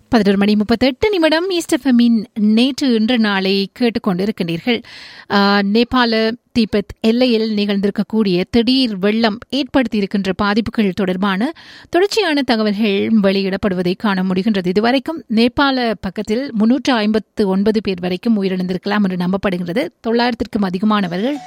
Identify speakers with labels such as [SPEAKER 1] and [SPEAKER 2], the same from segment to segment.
[SPEAKER 1] பதினொரு மணி முப்பத்தெட்டு நிமிடம் ஈஸ்டஃபமின் நேற்று இன்று நாளை கேட்டுக்கொண்டிருக்கின்றீர்கள் ஆஹ், நேபாள தீபத் எல்லையில் நிகழ்ந்திருக்கக்கூடிய திடீர் வெள்ளம் ஏற்படுத்தியிருக்கின்ற பாதிப்புகள் தொடர்பான தொடர்ச்சியான தகவல்கள் வெளியிடப்படுவதை காண முடிகின்றது இதுவரைக்கும் நேபாள பக்கத்தில் முன்னூற்று ஐம்பத்து ஒன்பது பேர் வரைக்கும் உயிரிழந்திருக்கலாம் என்று நம்பப்படுகிறது தொள்ளாயிரத்திற்கும் அதிகமானவர்கள்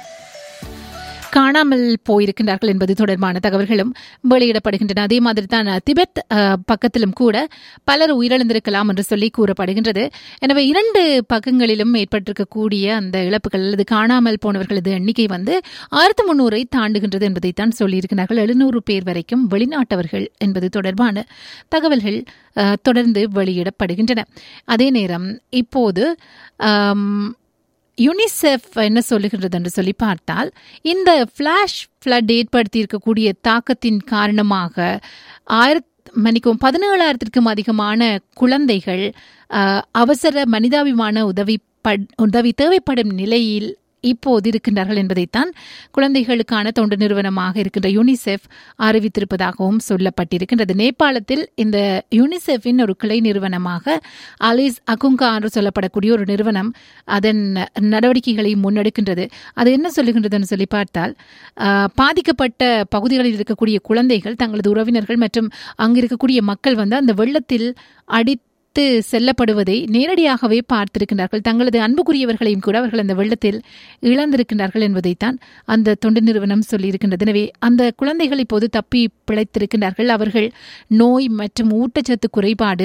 [SPEAKER 1] காணாமல் போயிருக்கின்றார்கள் என்பது தொடர்பான தகவல்களும் வெளியிடப்படுகின்றன அதே மாதிரி தான் திபெத் அஹ், பக்கத்திலும் கூட பலர் உயிரிழந்திருக்கலாம் என்று சொல்லி கூறப்படுகின்றது எனவே இரண்டு பக்கங்களிலும் ஏற்பட்டிருக்கக்கூடிய அந்த இழப்புகள் அல்லது காணாமல் போனவர்களது எண்ணிக்கை வந்து ஆயிரத்து முன்னூறை தாண்டுகின்றது என்பதைத்தான் சொல்லியிருக்கிறார்கள் எழுநூறு பேர் வரைக்கும் வெளிநாட்டவர்கள் என்பது தொடர்பான தகவல்கள் அஹ், தொடர்ந்து வெளியிடப்படுகின்றன அதே நேரம் இப்போது ஆம், யுனிசெஃப் என்ன சொல்லுகின்றது என்று சொல்லி பார்த்தால் இந்த ஃபிளாஷ் ஃப்ளட் ஏற்படுத்தி இருக்கக்கூடிய தாக்கத்தின் காரணமாக ஆயிரத் மன்னிக்கும் பதினேழாயிரத்திற்கும் அதிகமான குழந்தைகள் அஹ், அவசர மனிதாபிமான உதவி பட்- உதவி தேவைப்படும் நிலையில் இப்போது இருக்கின்றார்கள் என்பதைத்தான் குழந்தைகளுக்கான தொண்டு நிறுவனமாக இருக்கின்ற யூனிசெஃப் அறிவித்திருப்பதாகவும் சொல்லப்பட்டிருக்கின்றது நேபாளத்தில் இந்த யூனிசெஃபின் ஒரு கிளை நிறுவனமாக அலிஸ் அகுங்கா என்று சொல்லப்படக்கூடிய ஒரு நிறுவனம் அதன் நடவடிக்கைகளை முன்னெடுக்கின்றது அது என்ன சொல்லுகின்றதுன்னு சொல்லி பார்த்தால் ஆஹ், பாதிக்கப்பட்ட பகுதிகளில் இருக்கக்கூடிய குழந்தைகள் தங்களது உறவினர்கள் மற்றும் அங்கு இருக்கக்கூடிய மக்கள் வந்து அந்த வெள்ளத்தில் அடித்து செல்லப்படுவதை நேரடியாகவே பார்த்திருக்கின்றார்கள் தங்களது அன்புக்குரியவர்களையும் கூட அவர்கள் அந்த வெள்ளத்தில் இழந்திருக்கின்றார்கள் என்பதைத்தான் அந்த தொண்டு நிறுவனம் சொல்லியிருக்கின்றது எனவே அந்த குழந்தைகள் இப்போது தப்பி பிழைத்திருக்கின்றார்கள் அவர்கள் நோய் மற்றும் ஊட்டச்சத்து குறைபாடு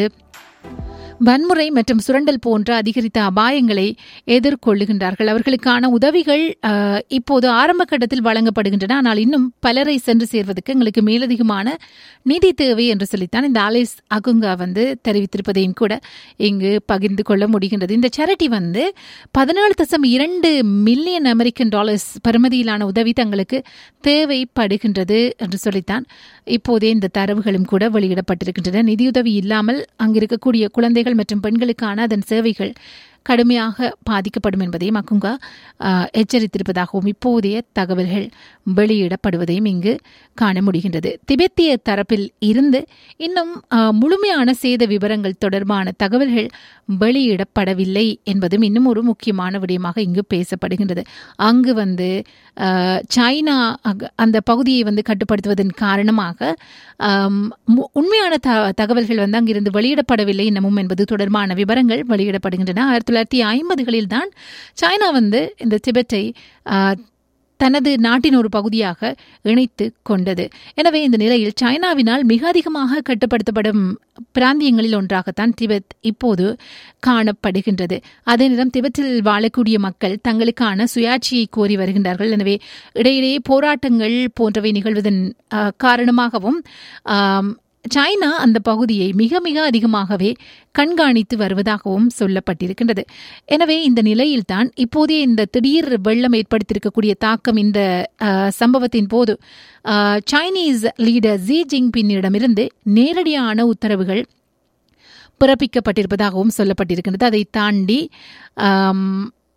[SPEAKER 1] வன்முறை மற்றும் சுரண்டல் போன்ற அதிகரித்த அபாயங்களை எதிர்கொள்ளுகின்றார்கள் அவர்களுக்கான உதவிகள் அஹ், இப்போது ஆரம்ப கட்டத்தில் வழங்கப்படுகின்றன ஆனால் இன்னும் பலரை சென்று சேர்வதற்கு எங்களுக்கு மேலதிகமான நிதி தேவை என்று சொல்லித்தான் இந்த ஆலிஸ் அகுங்கா வந்து தெரிவித்திருப்பதையும் கூட இங்கு பகிர்ந்து கொள்ள முடிகின்றது இந்த சேரிட்டி வந்து பதினேழு தசம் இரண்டு மில்லியன் அமெரிக்கன் டாலர்ஸ் பெறுமதியிலான உதவி தங்களுக்கு தேவைப்படுகின்றது என்று சொல்லித்தான் இப்போதே இந்த தரவுகளும் கூட வெளியிடப்பட்டிருக்கின்றன நிதியுதவி இல்லாமல் அங்கு இருக்கக்கூடிய குழந்தைகள் மற்றும் பெண்களுக்கான அதன் சேவைகள் கடுமையாக பாதிக்கப்படும் என்பதையும் அக்குங்கா ஆஹ், எச்சரித்திருப்பதாகவும் இப்போதைய தகவல்கள் வெளியிடப்படுவதையும் இங்கு காண முடிகின்றது திபெத்திய தரப்பில் இருந்து இன்னும் ஆஹ், முழுமையான சேத விவரங்கள் தொடர்பான தகவல்கள் வெளியிடப்படவில்லை என்பதும் இன்னும் ஒரு முக்கியமான விடயமாக இங்கு பேசப்படுகின்றது அங்கு வந்து ஆஹ், சைனா அக- அந்த பகுதியை வந்து கட்டுப்படுத்துவதன் காரணமாக ஆம், மு- உண்மையான த- தகவல்கள் வந்து அங்கிருந்து வெளியிடப்படவில்லை இன்னமும் என்பது தொடர்பான விவரங்கள் வெளியிடப்படுகின்றன ஆயிரத்தி தொள்ளாயிரத்தி ஐம்பதுகளில் தான் சைனா வந்து இந்த திபெத்தை ஆஹ், தனது நாட்டின் ஒரு பகுதியாக இணைத்து கொண்டது எனவே இந்த நிலையில் சைனாவினால் மிக அதிகமாக கட்டுப்படுத்தப்படும் பிராந்தியங்களில் ஒன்றாகத்தான் திபெத் இப்போது காணப்படுகின்றது அதே நேரம் திபெத்தில் வாழக்கூடிய மக்கள் தங்களுக்கான சுயாட்சியை கோரி வருகின்றார்கள் எனவே இடையிடையே போராட்டங்கள் போன்றவை நிகழ்வதன் ஆஹ், காரணமாகவும் ஆம், சைனா அந்த பகுதியை மிக மிக அதிகமாகவே கண்காணித்து வருவதாகவும் சொல்லப்பட்டிருக்கின்றது எனவே இந்த நிலையில்தான் இப்போதைய இந்த திடீர் வெள்ளம் ஏற்படுத்தியிருக்கக்கூடிய தாக்கம் இந்த ஆஹ், சம்பவத்தின் போது ஆஹ், சைனீஸ் லீடர் ஜி ஜின்பின்னிடமிருந்து நேரடியான உத்தரவுகள் பிறப்பிக்கப்பட்டிருப்பதாகவும் சொல்லப்பட்டிருக்கின்றது அதை தாண்டி ஆம்,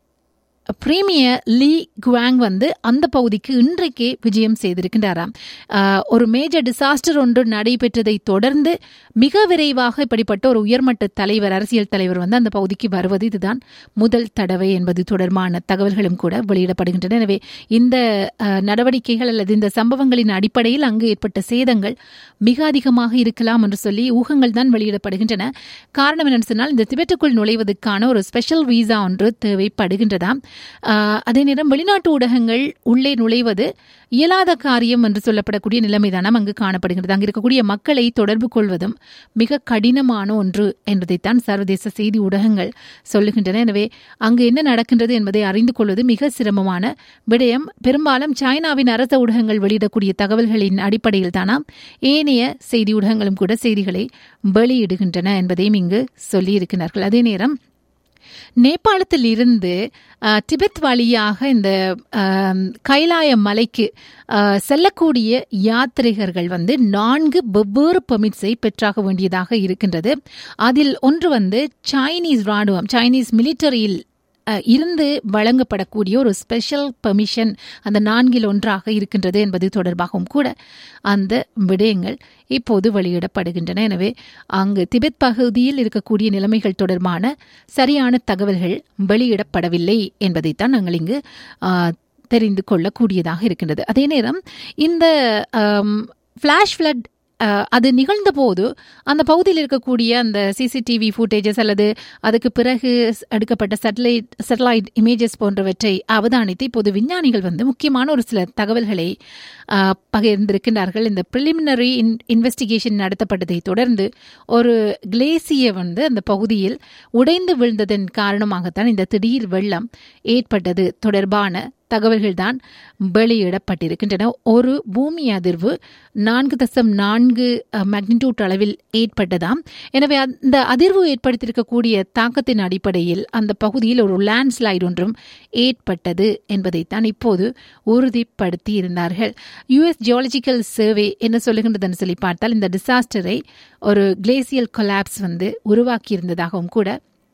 [SPEAKER 1] பிரீமியர் லீ குவாங் வந்து அந்த பகுதிக்கு இன்றைக்கே விஜயம் செய்திருக்கின்றாராம் ஆஹ், ஒரு மேஜர் டிசாஸ்டர் ஒன்று நடைபெற்றதை தொடர்ந்து மிக விரைவாக இப்படிப்பட்ட ஒரு உயர்மட்ட தலைவர் அரசியல் தலைவர் வந்து அந்த பகுதிக்கு வருவது இதுதான் முதல் தடவை என்பது தொடர்பான தகவல்களும் கூட வெளியிடப்படுகின்றன எனவே இந்த ஆஹ், நடவடிக்கைகள் அல்லது இந்த சம்பவங்களின் அடிப்படையில் அங்கு ஏற்பட்ட சேதங்கள் மிக அதிகமாக இருக்கலாம் என்று சொல்லி ஊகங்கள் தான் வெளியிடப்படுகின்றன காரணம் என்னன்னு சொன்னால் இந்த திபெட்டுக்குள் நுழைவதற்கான ஒரு ஸ்பெஷல் விசா ஒன்று தேவைப்படுகின்றதாம் ஆஹ், அதே நேரம் வெளிநாட்டு ஊடகங்கள் உள்ளே நுழைவது இயலாத காரியம் என்று சொல்லப்படக்கூடிய நிலைமைதானம் அங்கு காணப்படுகிறது அங்கு இருக்கக்கூடிய மக்களை தொடர்பு கொள்வதும் மிக கடினமான ஒன்று என்பதைத்தான் சர்வதேச செய்தி ஊடகங்கள் சொல்லுகின்றன எனவே அங்கு என்ன நடக்கின்றது என்பதை அறிந்து கொள்வது மிக சிரமமான விடயம் பெரும்பாலும் சைனாவின் அரச ஊடகங்கள் வெளியிடக்கூடிய தகவல்களின் அடிப்படையில் தானாம் ஏனைய செய்தி ஊடகங்களும் கூட செய்திகளை வெளியிடுகின்றன என்பதையும் இங்கு சொல்லியிருக்கிறார்கள் அதே நேரம் நேபாளத்தில் இருந்து அஹ், திபெத் வழியாக இந்த அஹ், கைலாய மலைக்கு அஹ், செல்லக்கூடிய யாத்ரிகர்கள் வந்து நான்கு வெவ்வேறு பெர்மிட்ஸை பெற்றாக வேண்டியதாக இருக்கின்றது அதில் ஒன்று வந்து சைனீஸ் ராணுவம் சைனீஸ் மிலிட்டரியில் அஹ், இருந்து வழங்கப்படக்கூடிய ஒரு ஸ்பெஷல் பெர்மிஷன் அந்த நான்கில் ஒன்றாக இருக்கின்றது என்பது தொடர்பாகவும் கூட அந்த விடயங்கள் இப்போது வெளியிடப்படுகின்றன எனவே அங்கு திபெத் பகுதியில் இருக்கக்கூடிய நிலைமைகள் தொடர்பான சரியான தகவல்கள் வெளியிடப்படவில்லை என்பதைத்தான் நாங்கள் இங்கு ஆஹ், தெரிந்து கொள்ளக்கூடியதாக இருக்கின்றது அதே நேரம் இந்த ஃப்ளாஷ் ஃப்ளட் அது நிகழ்ந்த போது அந்த பகுதியில் இருக்கக்கூடிய அந்த சிசிடிவி ஃபுட்டேஜஸ் அல்லது அதுக்கு பிறகு ஸ்- எடுக்கப்பட்ட சேட்டலைட் சேட்டலைட் இமேஜஸ் போன்றவற்றை அவதானித்து இப்போது விஞ்ஞானிகள் வந்து முக்கியமான ஒரு சில தகவல்களை ஆஹ், பகிர்ந்திருக்கின்றார்கள் இந்த ப்ரிலிமினரி இன் இன்வெஸ்டிகேஷன் நடத்தப்பட்டதை தொடர்ந்து ஒரு கிளேசிய வந்து அந்த பகுதியில் உடைந்து விழுந்ததன் காரணமாகத்தான் இந்த திடீர் வெள்ளம் ஏற்பட்டது தொடர்பான தகவல்கள் தான் வெளியிடப்பட்டிருக்கின்றன ஒரு பூமி அதிர்வு நான்கு தசம் நான்கு மேக்னிடியூட் அளவில் ஏற்பட்டதாம் எனவே அந்த அதிர்வு ஏற்படுத்தியிருக்கக்கூடிய தாக்கத்தின் அடிப்படையில் அந்த பகுதியில் ஒரு லேண்ட்ஸ்லைடு ஒன்றும் ஏற்பட்டது என்பதைத்தான் இப்போது உறுதிப்படுத்தி இருந்தார்கள் யுஎஸ் ஜியாலஜிக்கல் சர்வே என்ன சொல்லுகின்றதுன்னு சொல்லி பார்த்தால் இந்த டிசாஸ்டரை ஒரு கிளேசியல் கொலாப்ஸ் வந்து உருவாக்கியிருந்ததாகவும் கூட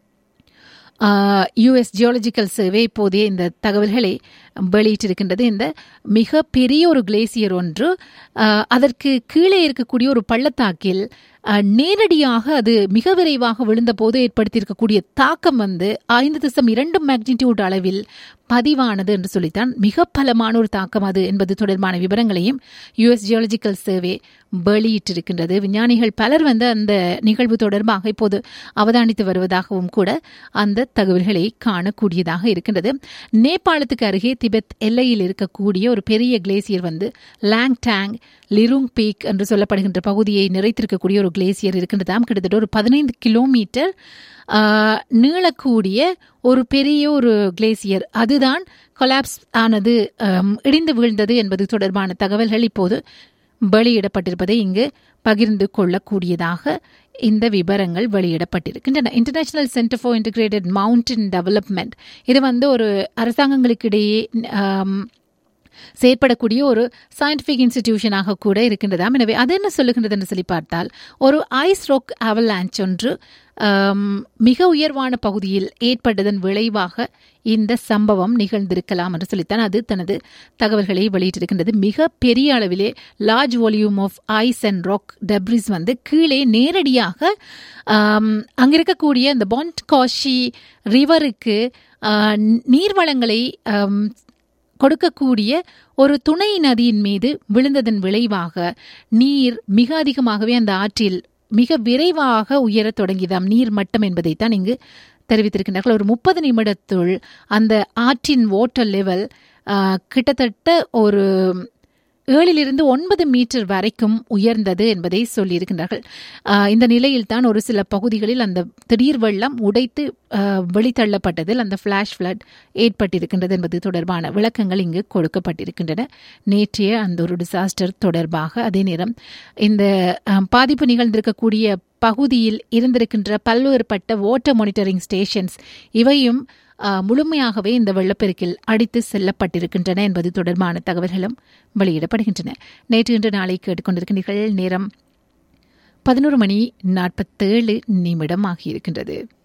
[SPEAKER 1] யுஎஸ் ஜியாலஜிக்கல் சர்வே இப்போதே இந்த தகவல்களை வெளியிட்டிருக்கின்றது இந்த மிக பெரிய ஒரு கிளேசியர் ஒன்று ஆஹ், அதற்கு கீழே இருக்கக்கூடிய ஒரு பள்ளத்தாக்கில் ஆஹ், நேரடியாக அது மிக விரைவாக விழுந்தபோது ஏற்படுத்தியிருக்கக்கூடிய தாக்கம் வந்து ஐந்து தசம் இரண்டு மேக்னிடியூட் அளவில் பதிவானது என்று சொல்லித்தான் மிக பலமான ஒரு தாக்கம் அது என்பது தொடர்பான விவரங்களையும் யுஎஸ் ஜியாலஜிக்கல் சர்வே வெளியிட்டிருக்கின்றது விஞ்ஞானிகள் பலர் வந்து அந்த நிகழ்வு தொடர்பாக இப்போது அவதானித்து வருவதாகவும் கூட அந்த தகவல்களை காணக்கூடியதாக இருக்கின்றது நேபாளத்துக்கு அருகே திபெத் எல்லையில் இருக்கக்கூடிய ஒரு பெரிய கிளேசியர் வந்து லாங் டேங் லிருங் பீக் என்று சொல்லப்படுகின்ற பகுதியை நிறைத்திருக்கக்கூடிய ஒரு கிளேசியர் இருக்கின்றதாம் கிட்டத்தட்ட ஒரு பதினைந்து கிலோமீட்டர் ஆஹ், நீளக்கூடிய ஒரு பெரிய ஒரு கிளேசியர் அதுதான் கொலாப்ஸ் ஆனது ஆம், இடிந்து வீழ்ந்தது என்பது தொடர்பான தகவல்கள் இப்போது வெளியிடப்பட்டிருப்பதை இங்கு பகிர்ந்து கொள்ளக்கூடியதாக இந்த விவரங்கள் வெளியிடப்பட்டிருக்கின்றன international centre for integrated mountain development இது வந்து ஒரு அரசாங்கங்களுக்கிடையே ஆம், செயற்படக்கூடிய ஒரு சயின்டிஃபிக் இன்ஸ்டிடியூஷனாக கூட இருக்கின்றதாம் எனவே அது என்ன சொல்லுகின்றது என்று சொல்லி பார்த்தால் ஒரு ஐஸ் ராக் அவலான்ச் ஒன்று ஆம், மிக உயர்வான பகுதியில் ஏற்பட்டதன் விளைவாக இந்த சம்பவம் நிகழ்ந்திருக்கலாம் என்று சொல்லித்தான் அது தனது தகவல்களை வெளியிட்டிருக்கின்றது மிக பெரிய அளவிலே large volume of ice and rock debris வந்து கீழே நேரடியாக ஆம், அங்கிருக்கக்கூடிய இந்த பாண்ட் காஷி ரிவருக்கு நீர்வளங்களை ஆம், கொடுக்கக்கூடிய ஒரு துணை நதியின் மீது விழுந்ததன் விளைவாக நீர் மிக அதிகமாகவே அந்த ஆற்றில் மிக விரைவாக உயரத் தொடங்கியதாம் நீர் மட்டம் என்பதைத்தான் இங்கு தெரிவித்திருக்கின்றார்கள் ஒரு முப்பது நிமிடத்துள் அந்த ஆற்றின் வாட்டர் லெவல் கிட்டத்தட்ட ஒரு ஏழிலிருந்து ஒன்பது மீட்டர் வரைக்கும் உயர்ந்தது என்பதை சொல்லியிருக்கின்றார்கள் ஆஹ் இந்த நிலையில் தான் ஒரு சில பகுதிகளில் அந்த திடீர் வெள்ளம் உடைத்து ஆஹ் வெளித்தள்ளப்பட்டதில் அந்த ஃபிளாஷ் ஃப்ளட் ஏற்பட்டிருக்கின்றது என்பது தொடர்பான விளக்கங்கள் இங்கு கொடுக்கப்பட்டிருக்கின்றன நேற்றைய அந்த ஒரு டிசாஸ்டர் தொடர்பாக அதே நேரம் இந்த ஆஹ் பாதிப்பு நிகழ்ந்திருக்கக்கூடிய பகுதியில் இருந்திருக்கின்ற பல்வேறுபட்ட வாட்டர் மானிட்டரிங் ஸ்டேஷன்ஸ் இவையும் ஆஹ், முழுமையாகவே இந்த வெள்ளப்பெருக்கில் அடித்து செல்லப்பட்டிருக்கின்றன என்பது தொடர்பான தகவல்களும் வெளியிடப்படுகின்றன நேற்று இன்று நாளை கேட்டுக்கொண்டிருக்கின்றீர்கள் நேரம் பதினோரு மணி நாற்பத்தேழு நிமிடம் ஆகியிருக்கின்றது